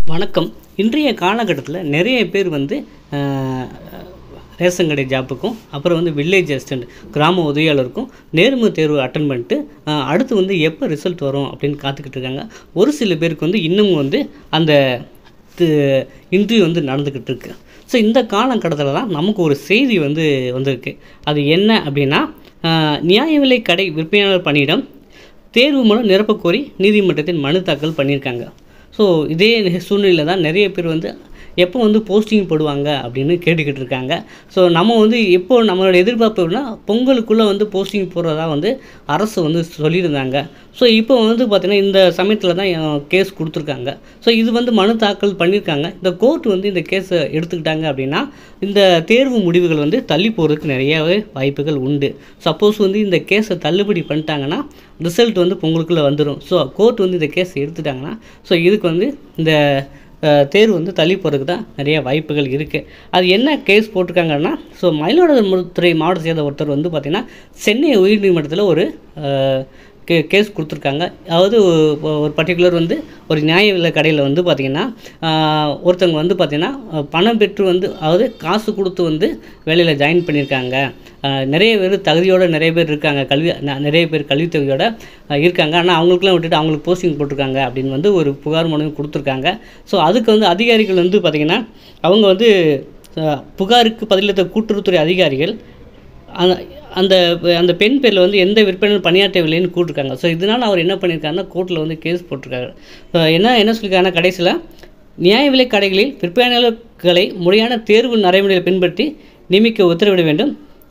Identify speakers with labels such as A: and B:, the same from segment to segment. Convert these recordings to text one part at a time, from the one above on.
A: வணக்கம் இன்றைய காலகட்டத்தில் நிறைய பேர் வந்து ஆஹ், ரேஷன் கடை ஜாப்புக்கும் அப்புறம் வந்து வில்லேஜ் அசிஸ்டண்ட் கிராம உதவியாளருக்கும் நேர்முக தேர்வு அட்டன் பண்ணிட்டு ஆஹ், அடுத்து வந்து எப்போ ரிசல்ட் வரும் அப்படின்னு காத்துக்கிட்டு இருக்காங்க ஒரு சில பேருக்கு வந்து இன்னமும் வந்து அந்த இன்டர்வியூ வந்து நடந்துக்கிட்டு இருக்கு ஸோ இந்த காலகட்டத்தில் தான் நமக்கு ஒரு செய்தி வந்து வந்திருக்கு அது என்ன அப்படின்னா ஆஹ், நியாய விலை கடை விற்பனையாளர் பணியிடம் தேர்வு மூலம் நிரப்பக் கோரி நீதிமன்றத்தில் மனு தாக்கல் பண்ணியிருக்காங்க ஸோ இதே சூழ்நிலையில் தான் நிறைய பேர் வந்து எப்போ வந்து போஸ்டிங் போடுவாங்க அப்படின்னு கேட்டுக்கிட்டு இருக்காங்க ஸோ நம்ம வந்து எப்போ நம்மளோட எதிர்பார்ப்பு எப்படின்னா பொங்கலுக்குள்ளே வந்து போஸ்டிங் போடுறதா வந்து அரசு வந்து சொல்லியிருந்தாங்க ஸோ இப்போ வந்து பார்த்திங்கன்னா இந்த சமயத்தில் தான் கேஸ் கொடுத்துருக்காங்க ஸோ இது வந்து மனு தாக்கல் பண்ணியிருக்காங்க இந்த கோர்ட் வந்து இந்த கேஸை எடுத்துக்கிட்டாங்க அப்படின்னா இந்த தேர்வு முடிவுகள் வந்து தள்ளி போகிறதுக்கு நிறையவே வாய்ப்புகள் உண்டு சப்போஸ் வந்து இந்த கேஸை தள்ளுபடி பண்ணிட்டாங்கன்னா ரிசல்ட் வந்து பொங்கலுக்குள்ளே வந்துடும் ஸோ கோர்ட் வந்து இந்த கேஸ் எடுத்துட்டாங்கன்னா ஸோ இதுக்கு வந்து இந்த அஹ், தேர்வு வந்து தள்ளி போகிறதுக்கு தான் நிறைய வாய்ப்புகள் இருக்குது அது என்ன கேஸ் போட்டிருக்காங்கன்னா ஸோ மயிலாடுதுறை மாவட்டத்தை சேர்ந்த ஒருத்தர் வந்து பார்த்திங்கன்னா சென்னை உயர்நீதிமன்றத்தில் ஒரு அஹ், கே கேஸ் கொடுத்துருக்காங்க அதாவது ஒ- ஒரு பர்டிகுலர் வந்து ஒரு நியாய விலை கடையில் வந்து பார்த்திங்கன்னா ஆஹ், ஒருத்தவங்க வந்து பார்த்திங்கன்னா அஹ், பணம் பெற்று வந்து அதாவது காசு கொடுத்து வந்து வேலையில் ஜாயின் பண்ணியிருக்காங்க ஆஹ், நிறைய பேர் தகுதியோட நிறைய பேர் இருக்காங்க கல்வி ந- நிறைய பேர் கல்வி தகுதியோட ஆஹ், இருக்காங்க ஆனால் அவங்களுக்குலாம் விட்டுட்டு அவங்களுக்கு போஸ்டிங் போட்டிருக்காங்க அப்படின்னு வந்து ஒரு புகார் மனு கொடுத்துருக்காங்க ஸோ அதுக்கு வந்து அதிகாரிகள் வந்து பார்த்திங்கன்னா அவங்க வந்து ஆஹ், புகாருக்கு பதிலளித்த கூட்டுறவுத்துறை அதிகாரிகள் அந்த அந்த அந்த பெண் பேரில் வந்து எந்த விற்பனையும் பணியாற்றவில்லைன்னு கூட்டிருக்காங்க ஸோ இதனால் அவர் என்ன பண்ணியிருக்காருன்னா கோர்ட்டில் வந்து கேஸ் போட்டிருக்காரு அஹ் என்ன என்ன சொல்லியிருக்காங்கன்னா கடைசியில் நியாய விலை கடைகளில் விற்பனையாளர்களை முறையான தேர்வு நடைமுறைகளை பின்பற்றி நியமிக்க உத்தரவிட வேண்டும்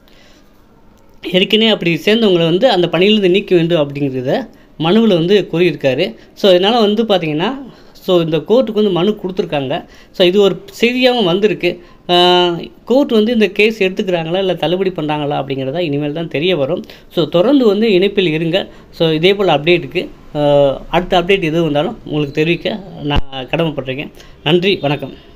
A: ஏற்கனவே அப்படி சேர்ந்தவங்களை வந்து அந்த பணியிலிருந்து நீக்க வேண்டும் அப்படிங்கிறத மனுவில் வந்து கூறியிருக்காரு ஸோ இதனால் வந்து பார்த்திங்கன்னா ஸோ இந்த கோர்ட்டுக்கு வந்து மனு கொடுத்துருக்காங்க ஸோ இது ஒரு செய்தியாகவும் வந்திருக்கு கோர்ட் வந்து இந்த கேஸ் எடுத்துக்கிறாங்களா இல்லை தள்ளுபடி பண்ணுறாங்களா அப்படிங்கிறத இனிமேல் தான் தெரிய வரும் ஸோ தொடர்ந்து வந்து இணைப்பில் இருங்க ஸோ இதே போல் அப்டேட்டுக்கு அடுத்த அப்டேட் எது வந்தாலும் உங்களுக்கு தெரிவிக்க நான் கடமைப்பட்டிருக்கேன் நன்றி வணக்கம்